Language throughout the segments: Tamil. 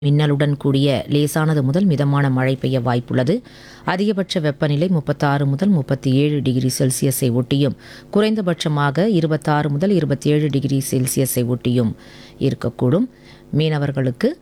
மின்னலுடன் கூடிய லேசானது முதல் மிதமான மழை பெய்ய வாய்ப்புள்ளது அதிகபட்ச வெப்பநிலை முப்பத்தாறு முதல் முப்பத்தி ஏழு டிகிரி செல்சியஸை ஒட்டியும் குறைந்தபட்சமாக இருபத்தாறு முதல் இருபத்தேழு டிகிரி செல்சியஸை ஒட்டியும் இருக்கக்கூடும் மீனவர்களுக்கு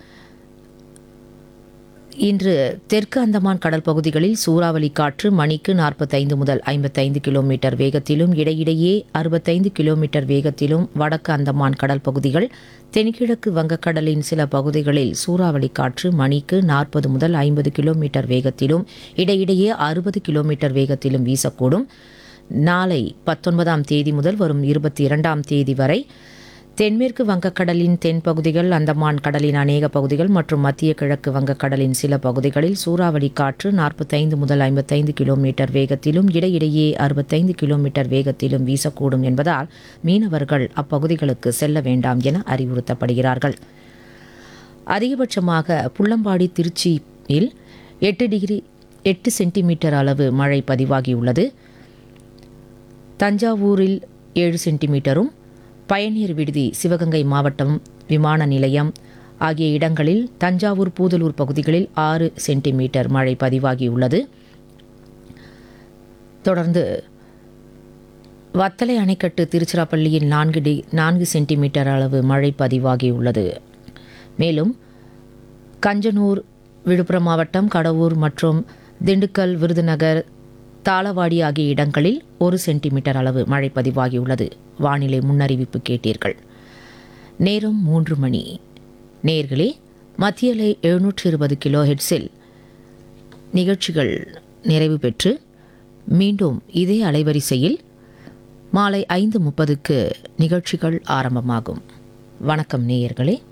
இன்று தெற்கு அந்தமான் கடல் பகுதிகளில் சூறாவளி காற்று மணிக்கு நாற்பத்தைந்து முதல் ஐம்பத்தைந்து கிலோமீட்டர் வேகத்திலும் இடையிடையே அறுபத்தைந்து கிலோமீட்டர் வேகத்திலும் வடக்கு அந்தமான் கடல் பகுதிகள் தென்கிழக்கு வங்கக்கடலின் சில பகுதிகளில் சூறாவளி காற்று மணிக்கு நாற்பது முதல் ஐம்பது கிலோமீட்டர் வேகத்திலும் இடையிடையே அறுபது கிலோமீட்டர் வேகத்திலும் வீசக்கூடும் நாளை பத்தொன்பதாம் தேதி முதல் வரும் இருபத்தி இரண்டாம் தேதி வரை தென்மேற்கு வங்கக்கடலின் தென் பகுதிகள் அந்தமான் கடலின் அநேக பகுதிகள் மற்றும் மத்திய கிழக்கு வங்கக்கடலின் சில பகுதிகளில் சூறாவளி காற்று நாற்பத்தைந்து முதல் ஐம்பத்தைந்து கிலோமீட்டர் வேகத்திலும் இடையிடையே அறுபத்தைந்து கிலோமீட்டர் வேகத்திலும் வீசக்கூடும் என்பதால் மீனவர்கள் அப்பகுதிகளுக்கு செல்ல வேண்டாம் என அறிவுறுத்தப்படுகிறார்கள் அதிகபட்சமாக புள்ளம்பாடி திருச்சியில் எட்டு டிகிரி எட்டு சென்டிமீட்டர் அளவு மழை பதிவாகியுள்ளது தஞ்சாவூரில் ஏழு சென்டிமீட்டரும் பயணியர் விடுதி சிவகங்கை மாவட்டம் விமான நிலையம் ஆகிய இடங்களில் தஞ்சாவூர் பூதலூர் பகுதிகளில் ஆறு சென்டிமீட்டர் மழை பதிவாகியுள்ளது தொடர்ந்து வத்தலை அணைக்கட்டு திருச்சிராப்பள்ளியில் நான்கு டி நான்கு சென்டிமீட்டர் அளவு மழை பதிவாகியுள்ளது மேலும் கஞ்சனூர் விழுப்புரம் மாவட்டம் கடவூர் மற்றும் திண்டுக்கல் விருதுநகர் தாளவாடி ஆகிய இடங்களில் ஒரு சென்டிமீட்டர் அளவு மழை பதிவாகியுள்ளது வானிலை முன்னறிவிப்பு கேட்டீர்கள் நேரம் மூன்று மணி நேர்களே மத்தியலை எழுநூற்றி இருபது கிலோ ஹெட்ஸில் நிகழ்ச்சிகள் நிறைவு பெற்று மீண்டும் இதே அலைவரிசையில் மாலை ஐந்து முப்பதுக்கு நிகழ்ச்சிகள் ஆரம்பமாகும் வணக்கம் நேயர்களே